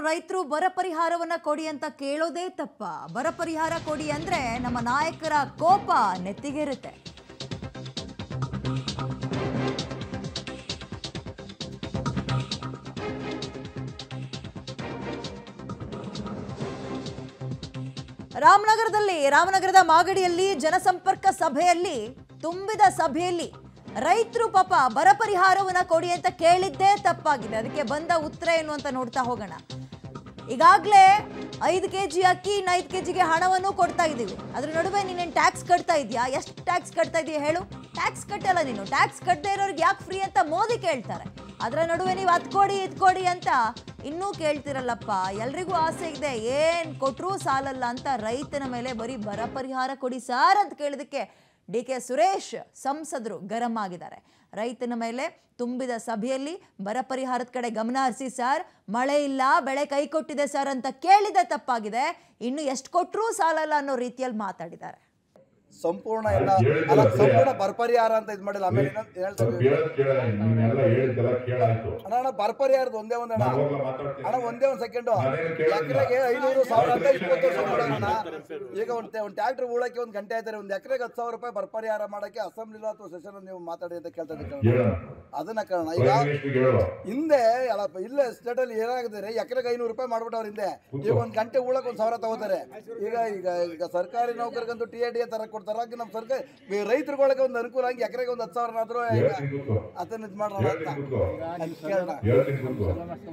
ರೈತರು ಬರ ಪರಿಹಾರವನ್ನ ಕೊಡಿ ಅಂತ ಕೇಳೋದೇ ತಪ್ಪ ಬರ ಪರಿಹಾರ ಕೊಡಿ ಅಂದ್ರೆ ನಮ್ಮ ನಾಯಕರ ಕೋಪ ನೆತ್ತಿಗೇರುತ್ತೆ ರಾಮನಗರದಲ್ಲಿ ರಾಮನಗರದ ಮಾಗಡಿಯಲ್ಲಿ ಜನಸಂಪರ್ಕ ಸಭೆಯಲ್ಲಿ ತುಂಬಿದ ಸಭೆಯಲ್ಲಿ ರೈತರು ಪಾಪ ಬರ ಪರಿಹಾರವನ್ನ ಕೊಡಿ ಅಂತ ಕೇಳಿದ್ದೇ ತಪ್ಪಾಗಿದೆ ಅದಕ್ಕೆ ಬಂದ ಉತ್ತರ ಏನು ಅಂತ ನೋಡ್ತಾ ಹೋಗೋಣ ಈಗಾಗಲೇ ಐದು ಕೆ ಜಿ ಅಕ್ಕಿ ಇನ್ನು ಐದು ಕೆ ಜಿಗೆ ಹಣವನ್ನು ಕೊಡ್ತಾ ಇದ್ದೀವಿ ಅದ್ರ ನಡುವೆ ನೀನೇನು ಟ್ಯಾಕ್ಸ್ ಕಟ್ತಾ ಇದೆಯಾ ಎಷ್ಟು ಟ್ಯಾಕ್ಸ್ ಕಟ್ತಾ ಇದೆಯಾ ಹೇಳು ಟ್ಯಾಕ್ಸ್ ಕಟ್ಟಲ್ಲ ನೀನು ಟ್ಯಾಕ್ಸ್ ಕಟ್ಟದೇ ಇರೋರಿಗೆ ಯಾಕೆ ಫ್ರೀ ಅಂತ ಮೋದಿ ಕೇಳ್ತಾರೆ ಅದರ ನಡುವೆ ನೀವು ಅದ್ ಕೊಡಿ ಇದ್ ಕೊಡಿ ಅಂತ ಇನ್ನೂ ಕೇಳ್ತಿರಲ್ಲಪ್ಪ ಎಲ್ರಿಗೂ ಆಸೆ ಇದೆ ಏನ್ ಕೊಟ್ರೂ ಸಾಲಲ್ಲ ಅಂತ ರೈತನ ಮೇಲೆ ಬರೀ ಬರ ಪರಿಹಾರ ಕೊಡಿ ಸಾರ್ ಅಂತ ಕೇಳಿದಕ್ಕೆ ಡಿ ಕೆ ಸುರೇಶ್ ಸಂಸದರು ಗರಂ ಆಗಿದ್ದಾರೆ ರೈತನ ಮೇಲೆ ತುಂಬಿದ ಸಭೆಯಲ್ಲಿ ಬರ ಪರಿಹಾರದ ಕಡೆ ಗಮನ ಹರಿಸಿ ಸರ್ ಮಳೆ ಇಲ್ಲ ಬೆಳೆ ಕೈ ಕೊಟ್ಟಿದೆ ಸರ್ ಅಂತ ಕೇಳಿದ ತಪ್ಪಾಗಿದೆ ಇನ್ನು ಎಷ್ಟು ಕೊಟ್ಟರೂ ಸಾಲಲ್ಲ ಅನ್ನೋ ರೀತಿಯಲ್ಲಿ ಮಾತಾಡಿದ್ದಾರೆ ಸಂಪೂರ್ಣ ಎಲ್ಲ ಅಲ್ಲ ಸಂಪೂರ್ಣ ಬರ್ಪರಿಹಾರ ಅಂತ ಇದು ಮಾಡಿಲ್ಲ ಆಮೇಲೆ ಇನ್ನೊಂದ್ ಹೇಳ್ತಾ ಇದ್ದೀವಿ. ಕೇಳೋದ್ ಕೇಳ ನೀನೆಲ್ಲ ಹೇಳಿದ್ದೆಲ್ಲ ಕೇಳಾಯ್ತು ಅಣ್ಣ ಅಣ್ಣ ಬರ್ಪರಿಹಾರದ ಒಂದೇ ಒಂದ್ ಅಣ್ಣ ನಾನು ಹೋಗ್ಲಾ ಮಾತಾಡ್ತೀನಿ. ಅಣ್ಣ ಒಂದೇ ಒಂದ್ ಸೆಕೆಂಡ್ ನಾನೇನು ಕೇಳಿಲ್ಲ. ಎಕರೆಗೆ ಐನೂರು ಸಾವಿರ ಅಂತ ಇಪ್ಪತ್ತು ವರ್ಷ ಕೊಡೋಣ ಈಗ ಒಂದ್ ಒಂದ್ ಟ್ರ್ಯಾಕ್ಟರ್ ಉಳಕ್ಕೆ ಒಂದ್ ಗಂಟೆ ಆಯ್ತಾರೆ ಒಂದ್ ಎಕರೆಗೆ ಹತ್ತು ಸಾವಿರ ರೂಪಾಯಿ ಬರ್ಪರಿಹಾರ ಮಾಡಕ್ಕೆ ಅಸೆಂಬ್ಲಿ ಅಥವಾ ಸೆಷನ್ ನೀವು ಮಾತಾಡಿ ಅಂತ ಕೇಳ್ತಾ ಇದ್ದೀವಿ ಹೇಳೋಣ. ಅದನ್ನ ಕಾರಣ ಈಗ ಪ್ರೈಮ್ ಮಿನಿಸ್ಟರ್ಗೆ ಹೇಳು. ಹಿಂದೆ ಅಲ್ಲಪ್ಪ ಇಲ್ಲೇ ಸ್ಟೇಟ್ ಅಲ್ಲಿ ಏನಾಗಿದೆ ಎಕರೆಗೆ ಐನೂರು ರೂಪಾಯಿ ಮಾಡ್ಬಿಟ್ಟವ್ರ ಹಿಂದೆ ಈಗ ಒಂದ್ ಗಂಟೆ ಉಳಕ್ ಒಂದ್ ಸಾವಿರ ತಗೋತಾರೆ ಈಗ ಈಗ ಈಗ ಸರ್ಕಾರಿ ನೌಕರಿಗಂತೂ ಟಿ ಎ ಡಿ ತರ ಕೊಡ್ತಾರೆ ಹಾಗೆ ನಮ್ಮ ಸರ್ಕಾರ ಈ ರೈತರುಗಳಿಗೆ ಒಂದು ಅನುಕೂಲ ಆಗಿ ಎಕರೆಗೆ ಒಂದ್ ಹತ್ತು ಸಾವಿರ ಆದ್ರೂ ಹೇಳ್ತೀನಿ ಕೂತ್ಕೋ. ಅದನ್ನ ಇದು ಮಾಡೋಣ ಅಂತ ಹೇಳ್ತೀನಿ ಕೂತ್ಕೋ. ಅದ್ ಕೇಳೋಣ ಹೇಳ್ತೀನಿ ಕೂತ್ಕೋ.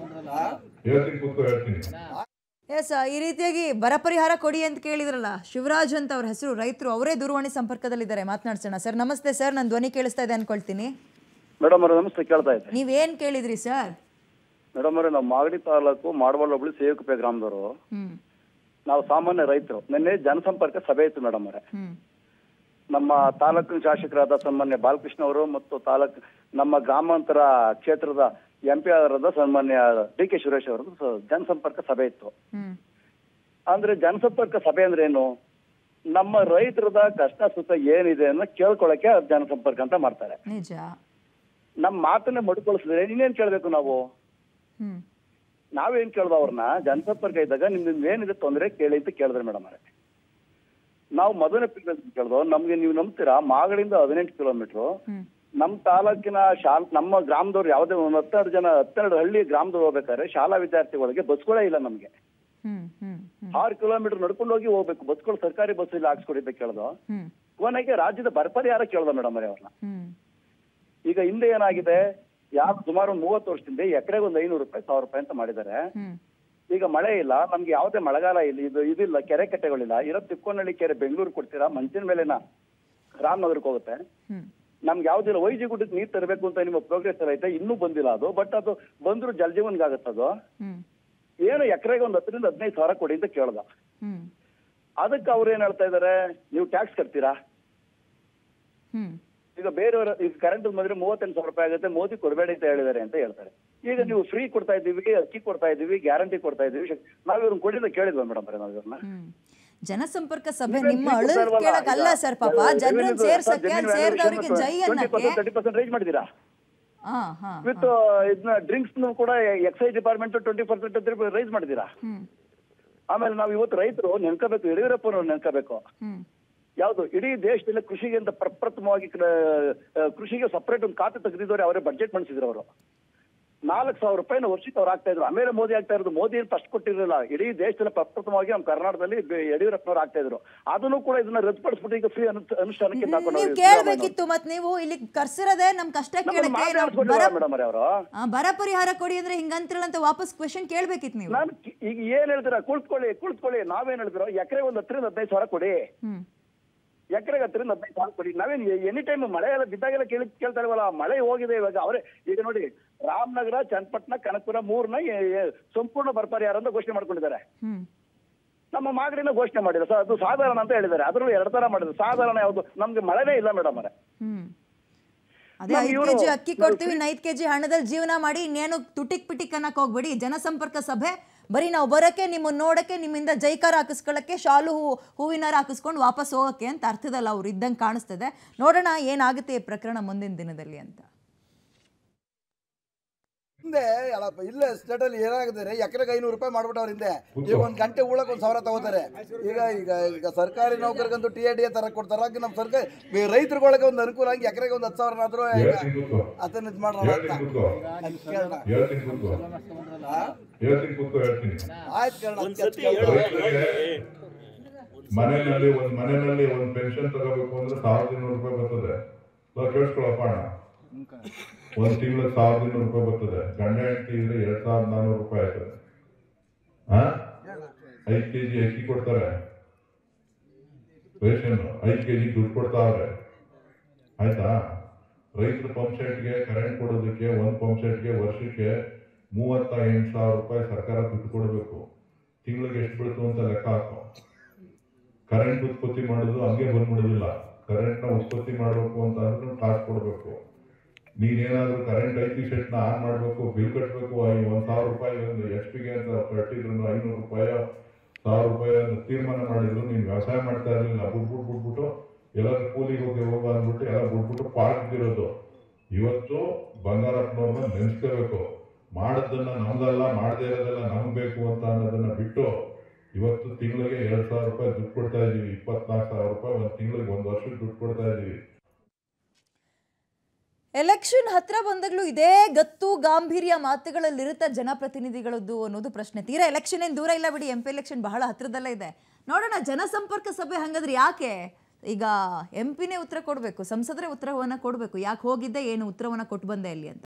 ಹೇಳ್ತೀನಿ ಕೂತ್ಕೋ ಹೇಳ್ತೀನಿ ಎಸ್ ಈ ರೀತಿಯಾಗಿ ಬರ ಪರಿಹಾರ ಕೊಡಿ ಅಂತ ಕೇಳಿದ್ರಲ್ಲ ಶಿವರಾಜ್ ಅಂತ ಅವ್ರ ಹೆಸರು ರೈತರು ಅವರೇ ದೂರವಾಣಿ ಸಂಪರ್ಕದಲ್ಲಿದ್ದಾರೆ ಮಾತನಾಡ್ಸೋಣ ಸರ್ ನಮಸ್ತೆ ಸರ್ ನನ್ನ ಧ್ವನಿ ಕೇಳಿಸ್ತಾ ಇದೆ ಅನ್ಕೊಳ್ತೀನಿ ಮೇಡಮ್ ಅವ್ರೆ ನಮಸ್ತೆ ಕೇಳ್ತಾ ಇದ್ದೆ ನೀವೇನ್ ಕೇಳಿದ್ರಿ ಸರ್ ಮೇಡಮ್ ಅವರೇ ನಾವು ಮಾಗಡಿ ತಾಲೂಕು ಮಾಡಬಾಳ್ ಹೋಬಳಿ ಸೇವಕಪೆ ಗ್ರಾಮದವರು ಹ್ಮ್ ನಾವು ಸಾಮಾನ್ಯ ರೈತರು ನಿನ್ನೆ ಜನಸಂಪರ್ಕ ಸಭೆ ಇತ್ತು ಮೇಡಮ್ ಅವರೇ ಹ್ಮ್ ನಮ್ಮ ತಾಲೂಕಿನ ಶಾಸಕರಾದ ಸನ್ಮಾನ್ಯ ಬಾಲಕೃಷ್ಣ ಅವರು ಮತ್ತು ತಾಲೂಕ್ ನಮ್ಮ ಗ್ರಾಮಾಂತರ ಕ್ಷೇತ್ರದ ಎಂ ಪಿ ಅವರಾದ ಸನ್ಮಾನ್ಯ ಡಿ ಕೆ ಸುರೇಶ್ ಅವರದ್ದು ಸ- ಜನಸಂಪರ್ಕ ಸಭೆ ಇತ್ತು ಹ್ಮ್ ಅಂದ್ರೆ ಜನಸಂಪರ್ಕ ಸಭೆ ಅಂದ್ರೆ ಏನು ನಮ್ಮ ರೈತರದ ಕಷ್ಟ ಸುಖ ಏನಿದೆ ಅನ್ನೋ ಕೇಳ್ಕೊಳಕ್ಕೆ ಜನಸಂಪರ್ಕ ಅಂತ ಮಾಡ್ತಾರೆ ನಿಜ ನಮ್ಮ ಮಾತನ್ನೇ ಮಡುಕೊಳಿಸಿದ್ರೆ ಇನ್ನೇನ್ ಕೇಳ್ಬೇಕು ನಾವು ಹ್ಮ್ ನಾವೇನ್ ಕೇಳ್ದ ಅವ್ರನ್ನ ಜನಸಂಪರ್ಕ ಇದ್ದಾಗ ನಿಮ್ದು ಏನಿದೆ ತೊಂದರೆ ಕೇಳಿ ಅಂತ ಕೇಳಿದ್ರೆ ಮೇಡಮ್ ಅವರೇ ನಾವು ಮೊದಲನೇ ಪಿರಿಯಡ್ ಕೇಳ್ದೋ ನಮ್ಗೆ ನೀವು ನಂಬ್ತೀರಾ ಮಾಗಡಿಂದ ಹದಿನೆಂಟು ಕಿಲೋಮೀಟರ್ ಹ್ಮ್ ನಮ್ಮ ತಾಲೂಕಿನ ಶಾಲ್ ನಮ್ಮ ಗ್ರಾಮದವ್ರು ಯಾವುದೇ ಒಂದು ಹತ್ತೆರಡು ಜನ ಹತ್ತೆರಡು ಹಳ್ಳಿ ಗ್ರಾಮದವ್ರು ಹೋಗ್ಬೇಕಾದ್ರೆ ಶಾಲಾ ವಿದ್ಯಾರ್ಥಿಗಳಿಗೆ ಬಸ್ಗಳೇ ಇಲ್ಲ ನಮ್ಗೆ ಹ್ಮ್ ಹ್ಮ್ ಹ್ಮ್ ಆರು ಕಿಲೋಮೀಟರ್ ನಡ್ಕೊಂಡು ಹೋಗಿ ಹೋಗ್ಬೇಕು ಬಸ್ಗಳು ಸರ್ಕಾರಿ ಬಸ್ ಇಲ್ಲ ಹಾಕ್ಸ್ಕೊಡಿ ಅಂತ ಕೇಳ್ದೋ ಹ್ಮ್ ಕೊನೆಗೆ ರಾಜ್ಯದ ಬರಪರಿಹಾರ ಕೇಳ್ದ ಮೇಡಮ್ ಅವರೇ ಅವ್ರನ್ನ ಹ್ಮ್ ಈಗ ಹಿಂದೆ ಏನಾಗಿದೆ ಯಾವ ಸುಮಾರು ಒಂದು ಮೂವತ್ತು ವರ್ಷದಿಂದ ಎಕರೆಗೆ ಒಂದು ಐನೂರು ರೂಪಾಯಿ ಸಾವಿರ ರೂಪಾಯಿ ಅಂತ ಮಾಡಿದ್ದಾರೆ ಹ್ಮ್ ಈಗ ಮಳೆ ಇಲ್ಲ ನಮ್ಗೆ ಯಾವುದೇ ಮಳೆಗಾಲ ಇಲ್ಲ ಇದು ಇದಿಲ್ಲ ಕೆರೆ ಕಟ್ಟೆಗಳಿಲ್ಲ ಇರೋ ತಿಕ್ಕೋನಹಳ್ಳಿ ಕೆರೆ ಬೆಂಗಳೂರು ಕೊಡ್ತೀರಾ ಮಂಚಿನ ಮೇಲೆನ ರಾಮನಗರಕ್ಕೆ ಹೋಗುತ್ತೆ ಹ್ಮ್ ನಮ್ಗೆ ಯಾವ್ದಿಲ್ಲ ವೈಜಿ ಗುಡ್ಡಕ್ಕೆ ನೀರು ತರಬೇಕು ಅಂತ ನಿಮ್ಮ ಪ್ರೋಗ್ರೆಸ್ ಎಲ್ಲ ಐತೆ ಇನ್ನೂ ಬಂದಿಲ್ಲ ಅದು ಬಟ್ ಅದು ಬಂದ್ರು ಜಲಜೀವನ್ಗೆ ಆಗುತ್ತೆ ಅದು ಹ್ಮ್ ಏನು ಎಕರೆಗೆ ಒಂದು ಹತ್ತರಿಂದ ಹದಿನೈದು ಸಾವಿರ ಕೊಡಿ ಅಂತ ಕೇಳ್ದ ಹ್ಮ್ ಅದಕ್ಕೆ ಅವ್ರು ಏನ್ ಹೇಳ್ತಾ ಇದಾರೆ ನೀವು ಟ್ಯಾಕ್ಸ್ ಕಟ್ತೀರಾ ಹ್ಮ್ ಈಗ ಬೇರೆಯವರ ಈಗ ಕರೆಂಟ್ ಬಂದ್ರೆ ಮೂವತ್ತೆಂಟು ಸಾವಿರ ರೂಪಾಯಿ ಆಗುತ್ತೆ ಮೋದಿ ಕೊಡಬೇಡಿ ಅಂತ ಹೇಳಿದಾರೆ ಅಂತ ಹೇಳ್ತಾರೆ ಈಗ ನೀವು ಫ್ರೀ ಕೊಡ್ತಾ ಇದ್ದೀವಿ ಅಕ್ಕಿ ಕೊಡ್ತಾ ಇದ್ದೀವಿ ಗ್ಯಾರಂಟಿ ಕೊಡ್ತಾ ಇದ್ದೀವಿ ನಾವ್ ಇವ್ರನ್ನ ಕೊಡಿಲ್ಲ ಕೇಳಿದ್ವಾ ಮೇಡಮ್ ನಾವ್ ಇವ್ರನ್ನ ಹ್ಮ್ ಜನಸಂಪರ್ಕ ಸಭೆ ನೀವೇ ನಿಮ್ಮ free ಅಳು ಕೊಡ್ತಾ ಇಲ್ವಲ್ಲ? ಕೇಳಕ್ ಅಲ್ಲ ಈಗ ಸರ್ ಪಾಪ revenue- ಜನರನ್ನ sir, ಸೇರ್ಸಕ್ಕೆ genuine ಸೇರಿದವರಿಗೆ valuation ಜೈ 20% ಅನ್ನಕ್ಕೆ 30% ರೈಸ್ ಮಾಡಿದೀರಾ ಹಾ ಹಾ ವಿತ್ ಇದನ್ನ ಡ್ರಿಂಕ್ಸ್ ಕೂಡ excise department twenty percent rise ಮಾಡಿದೀರಾ ಹ್ಮ್ ಆಮೇಲೆ ನಾವು ಇವತ್ತು ರೈತರು ನೆನ್ಕೋಬೇಕು ಯಡಿಯೂರಪ್ಪನವ್ರು ನೆನ್ಕೋಬೇಕು ಹ್ಮ್ ಯಾವುದು ಇಡೀ ದೇಶದಲ್ಲಿ ಕೃಷಿಗೆ ಅಂತ ಪ್ರಪ್ರಥಮವಾಗಿ ಕ್ರ- ಆ, ಕೃಷಿಗೆ ಸಪರೇಟ್ ಒಂದು ಖಾತೆ ತೆಗೆದಿದ್ದವ್ರು ಅವರೇ ಬಡ್ಜೆಟ್ ಮಾಡಿಸಿದ್ರು ಅವರು ನಾಲ್ಕು ಸಾವಿರ ರೂಪಾಯಿನ ವರ್ಷಕ್ಕೆ ಅವ್ರು ಆಗ್ತಾ ಇದ್ರು ಆಮೇಲೆ ಮೋದಿ ಆಗ್ತಾ ಇರೋದು ಮೋದಿ ಏನು ಫಸ್ಟ್ ಕೊಟ್ಟಿರಲಿಲ್ಲ ಇಡೀ ದೇಶದಲ್ಲಿ ಪ್ರಪ್ರಥಮವಾಗಿ ನಮ್ಮ ಕರ್ನಾಟಕದಲ್ಲಿ ಬೆ- ಯಡಿಯೂರಪ್ಪನವ್ರು ಆಗ್ತಾ ಇದ್ರು ಅದನ್ನು ಕೂಡ ಇದನ್ನ ರದ್ದುಪಡಿಸ್ಬಿಟ್ಟು ಈಗ ಫ್ರೀ ಅನುಷ್ಠಾನಕ್ಕೆ ನೀವು ಕೇಳ್ಬೇಕಿತ್ತು ಮತ್ ನೀವು ಇಲ್ಲಿ ಕರ್ಸಿರೋದೇ ನಮ್ ಕಷ್ಟ ಕೇಳಕ್ಕೆ ನಾವು ಬರ ಮೇಡಮ್ ಅವರು ಆ, ಬರ ಪರಿಹಾರ ಕೊಡಿ ಅಂದ್ರೆ ಹಿಂಗಂತಿರಲ್ಲ ಅಂತ ವಾಪಸ್ ಕ್ವೆಶನ್ ಕೇಳ್ಬೇಕಿತ್ತು ನೀವು ನಾನು ಕಿ- ಈಗ ಏನ್ ಹೇಳ್ತೀರಾ ಕುಳಿತುಕೊಳ್ಳಿ ಕುಳಿತುಕೊಳ್ಳಿ ನಾವೇನ್ ಹೇಳ್ತೀರೋ ಎಕರೆ ಒಂದ್ ಹತ್ತರಿಂದ ಹದಿನೈದು ಸಾವಿರ ಕೊಡಿ ಹ್ಮ್ ಎಕರೆಗೆ ಹತ್ತರಿಂದ ಹದಿನೈದು ಸಾವಿರ ಕೊಡಿ ನಾವೇನ್ ಎನಿ ಟೈಮ್ ಮಳೆ ಎಲ್ಲ ಬಿದ್ದಾಗೆಲ್ಲ ಕೇಳಿ ಕೇಳ್ತಾ ಇಲ್ವಲ್ಲ ಮಳೆ ಹೋಗಿದೆ ಇವಾಗ ಅವರೇ ಈಗ ನೋಡಿ ರಾಮನಗರ ಚನ್ನಪಟ್ಟಣ ಕನಕಪುರ ಮೂರ್ನ ಎ- ಎ- ಸಂಪೂರ್ಣ ಬರ್ಪರಿಹಾರ ಅಂತ ಘೋಷಣೆ ಮಾಡ್ಕೊಂಡಿದ್ದಾರೆ ಹ್ಮ್ ನಮ್ಮ ಮಾಗಡಿನ ಘೋಷಣೆ ಮಾಡಿಲ್ಲ ಸರ್ ಅದು ಸಾಧಾರಣ ಅಂತ ಹೇಳಿದ್ದಾರೆ ಅದರಲ್ಲೂ ಎರಡು ತರ ಮಾಡಿದ್ರು ಸಾಧಾರಣ ಯಾವುದು ನಮ್ಗೆ ಮಳೆನೇ ಇಲ್ಲ ಮೇಡಮ್ ಅವರೇ ಹ್ಮ್ ಅದೇ ನಮ್ಗೆ ಐದು ಇವ್ರು- ಕೆಜಿ ಅಕ್ಕಿ ಕೊಡ್ತೀವಿ ಇನ್ನು ಐದು ಕೆಜಿ ಹಣದಲ್ಲಿ ಜೀವನ ಮಾಡಿ ಇನ್ನೇನು ತುಟಿಕ್ ಪಿಟಿಕ್ ಅನ್ನಕ್ ಹೋಗ್ಬೇಡಿ ಜನಸಂಪರ್ಕ ಸಭೆ ಬರೀ ನಾವು ಬರೋಕ್ಕೆ ನಿಮ್ಮನ್ನ ನೋಡಕ್ಕೆ ನಿಮ್ಮಿಂದ ಜೈಕಾರ ಹಾಕಿಸ್ಕೊಳ್ಳೋಕ್ಕೆ ಶಾಲು ಹೂ ಹೂವಿನಾರ ಹಾಕಿಸ್ಕೊಂಡು ವಾಪಸ್ ಹೋಗೋಕ್ಕೆ ಅಂತ ಅರ್ಥದಲ್ಲ ಅವ್ರು ಇದ್ದಂಗೆ ಕಾಣಿಸ್ತದೆ ನೋಡೋಣ ಏನಾಗುತ್ತೆ ಈ ಪ್ರಕರಣ ಮುಂದಿನ ದಿನದಲ್ಲಿ ಅಂತ ಹಿಂದೆ ಅಲ್ಲಪ್ಪ ಇಲ್ಲೇ ಸ್ಟೇಟ್ ಅಲ್ಲಿ ಏನಾಗಿದೆ ಎಕರೆಗೆ ಐನೂರು ರೂಪಾಯಿ ಮಾಡ್ಬಿಟ್ಟವ್ರ ಹಿಂದೆ ಈಗ ಒಂದ್ ಗಂಟೆ ಉಳಕ್ ಒಂದ್ ಸಾವಿರ ತಗೋತಾರೆ ಈಗ ಈಗ ಈಗ ಸರ್ಕಾರಿ ನೌಕರಿಗಂತೂ ಟಿ ಎ ಡಿ ತರ ಕೊಡ್ತಾರ ಆಗ ನಮ್ಮ ಸರ್ಕಾರ ಈ ರೈತರುಗಳಿಗೆ ಒಂದು ಅನುಕೂಲ ಆಗಿ ಎಕರೆಗೆ ಒಂದು ಹತ್ತು ಸಾವಿರನಾದ್ರೂ ಹೇಳ್ತೀನಿ ಕೂತ್ಕೋ ಅದನ್ನ ಇದು ಮಾಡೋಣ ಅಂತ ಹೇಳ್ತೀನಿ ಕೂತ್ಕೋ ಅದ್ಕ್ ಕೇಳೋಣ ಹೇಳ್ತೀನಿ ಕೂತ್ಕೋ ಹೇಳ್ತೀನಿ ಕೂತ್ಕೋ ಹೇಳ್ತೀನಿ ಆಯ್ತು ಕೇಳೋಣ ಅದ್ಕ್ ಒಂದ್ಸತಿ ಕೇಳೋಣ. ರೈತರಿಗೆ ಮನೆಯಲ್ಲಿ ಒಂದ್ ಮನೆಯಲ್ಲಿ ಒಂದ್ ಪೆನ್ಷನ್ ತಗೋಬೇಕು ಅಂದ್ರೆ ಸಾವಿರದ ಇನ್ನೂರು ರೂಪಾಯಿ ಬರ್ತದೆ ಇವಾಗ ಕೇಳಿಸ್ಕೊಳಪ್ಪ ಅಣ್ಣ ಒಂದ್ ತಿಂಗಳಿಗೆ ಸಾವಿರದ ಇನ್ನೂರು ರೂಪಾಯಿ ಬರ್ತದೆ ಗಂಡ ಹೆಂಡತಿ ಇದ್ರೆ ಎರಡ್ ಸಾವಿರದ ನಾನ್ನೂರು ರೂಪಾಯಿ ಆಯ್ತದೆ ಹಾ ಐದ್ ಕೆಜಿ ಅಕ್ಕಿ ಕೊಡ್ತಾರೆ ರೇಷನ್ ಐದ್ ಕೆಜಿ ದುಡ್ಡು ಕೊಡ್ತಾವ್ರೆ ಆಯ್ತಾ ರೈತರು ಪಂಪ್ ಸೆಟ್ಗೆ ಕರೆಂಟ್ ಕೊಡೋದಕ್ಕೆ ಒಂದು ಪಂಪ್ ಸೆಟ್ಗೆ ವರ್ಷಕ್ಕೆ ಮೂವತ್ತ ಎಂಟು ಸಾವಿರ ರೂಪಾಯಿ ಸರ್ಕಾರ ದುಡ್ಡು ಕೊಡಬೇಕು ತಿಂಗಳಿಗೆ ಎಷ್ಟು ಬೀಳ್ತು ಅಂತ ಲೆಕ್ಕ ಹಾಕೋ ಕರೆಂಟ್ ಉತ್ಪತ್ತಿ ಮಾಡೋದು ಹಂಗೆ ಬಂದ್ಬಿಡೋದಿಲ್ಲ ಕರೆಂಟ್ನ ಉತ್ಪತ್ತಿ ಮಾಡಬೇಕು ಅಂತ ಅಂದ್ರೆ ಕಾಸು ಕೊಡಬೇಕು ನೀನೇನಾದ್ರೂ ಕರೆಂಟ್ ಐತಿ ಸೆಟ್ನ ಆನ್ ಮಾಡಬೇಕು ಬಿಲ್ ಕಟ್ಟಬೇಕು ಒಂದು ಸಾವಿರ ರೂಪಾಯಿ ಒಂದು ಎಚ್ ಪಿಗೆ ಅಂತ ಕಟ್ಟಿದ್ರು ಐನೂರು ರೂಪಾಯಿ ಸಾವಿರ ರೂಪಾಯಿ ಅಂತ ತೀರ್ಮಾನ ಮಾಡಿದ್ರು ನೀನು ವ್ಯವಸಾಯ ಮಾಡ್ತಾ ಇರಲಿಲ್ಲ ಬಿಟ್ಬಿಟ್ಟು ಬಿಟ್ಬಿಟ್ಟು ಎಲ್ಲ ಕೂಲಿಗೆ ಹೋಗಿ ಹೋಗ ಅಂದ್ಬಿಟ್ಟು ಎಲ್ಲ ಬಿಟ್ಬಿಟ್ಟು ಪಾರ್ಕ್ದಿರೋದು ಇವತ್ತು ಬಂಗಾರಪ್ಪನವ್ರನ್ನ ನೆನೆಸ್ಕೋಬೇಕು ಮಾಡೋದನ್ನ ನಮ್ದಲ್ಲ ಮಾಡದೇ ಇರೋದೆಲ್ಲ ನಮ್ಗೆ ಬೇಕು ಅಂತ ಅನ್ನೋದನ್ನ ಬಿಟ್ಟು ಇವತ್ತು ತಿಂಗಳಿಗೆ ಎರಡ್ ಸಾವಿರ ರೂಪಾಯಿ ದುಡ್ಡು ಕೊಡ್ತಾ ಇದೀವಿ ಇಪ್ಪತ್ನಾಲ್ಕು ಸಾವಿರ ರೂಪಾಯಿ ಒಂದು ತಿಂಗಳಿಗೆ ಒಂದು ವರ್ಷಕ್ಕೆ ದುಡ್ಡು ಕೊಡ್ತಾ ಇದೀವಿ ಎಲೆಕ್ಷನ್ ಹತ್ರ ಬಂದಾಗಲೂ ಇದೇ ಗತ್ತು ಗಾಂಭೀರ್ಯ ಮಾತುಗಳಲ್ಲಿರುತ್ತ ಜನಪ್ರತಿನಿಧಿಗಳದ್ದು ಅನ್ನೋದು ಪ್ರಶ್ನೆ ತೀರಾ ಎಲೆಕ್ಷನ್ ಏನು ದೂರ ಇಲ್ಲ ಬಿಡಿ ಎಂ ಪಿ ಎಲೆಕ್ಷನ್ ಬಹಳ ಹತ್ರದಲ್ಲೇ ಇದೆ ನೋಡೋಣ ಜನಸಂಪರ್ಕ ಸಭೆ ಹಂಗಾದ್ರೆ ಯಾಕೆ ಈಗ ಎಂ ಪಿನೇ ಉತ್ತರ ಕೊಡಬೇಕು ಸಂಸದರೇ ಉತ್ತರವನ್ನು ಕೊಡಬೇಕು ಯಾಕೆ ಹೋಗಿದ್ದೆ ಏನು ಉತ್ತರವನ್ನು ಕೊಟ್ಟು ಬಂದೆ ಇಲ್ಲಿ ಅಂತ